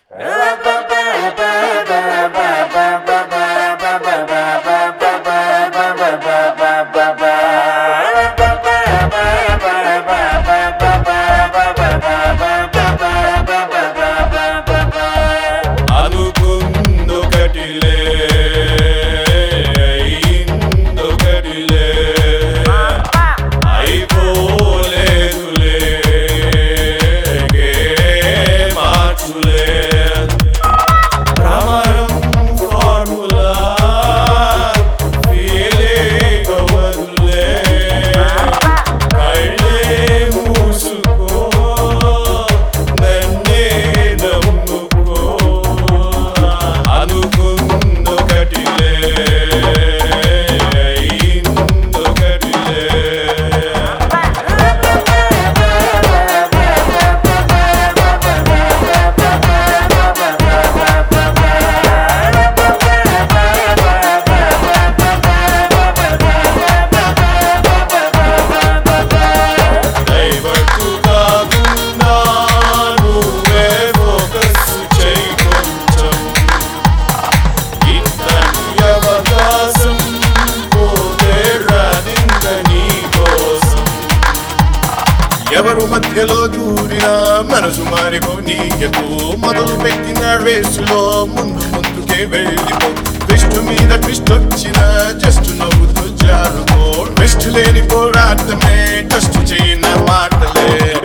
అనుకుందొకటిలే అయిందొకటిలే అయిపోలేదులే గే మార్చులే భ్రమరం formula ఫీలే కవరులే కళ్ళే మూసుకో నన్నే నమ్ముకో అనుకుందొకటిలే అయిందొకటిలే డైవర్టు కాకుండా నువ్వే ఫోకస్ చేయి కొంచెం ఇతని అవకాశం పోతే రాదింక నీ కోసం ఎవరు మధ్యలో దూరినా మనసు మారిపోనీయకు మొదలు పెట్టిన రేసులో ముందు ముందుకే వెళ్ళిపో ట్విస్ట్ మీద ట్విస్ట్ వచ్చిన జస్ట్ నవ్వుతూ జారుకో ట్విస్ట్ లేని పోరాటమే టెస్ట్ చేయన మాటలే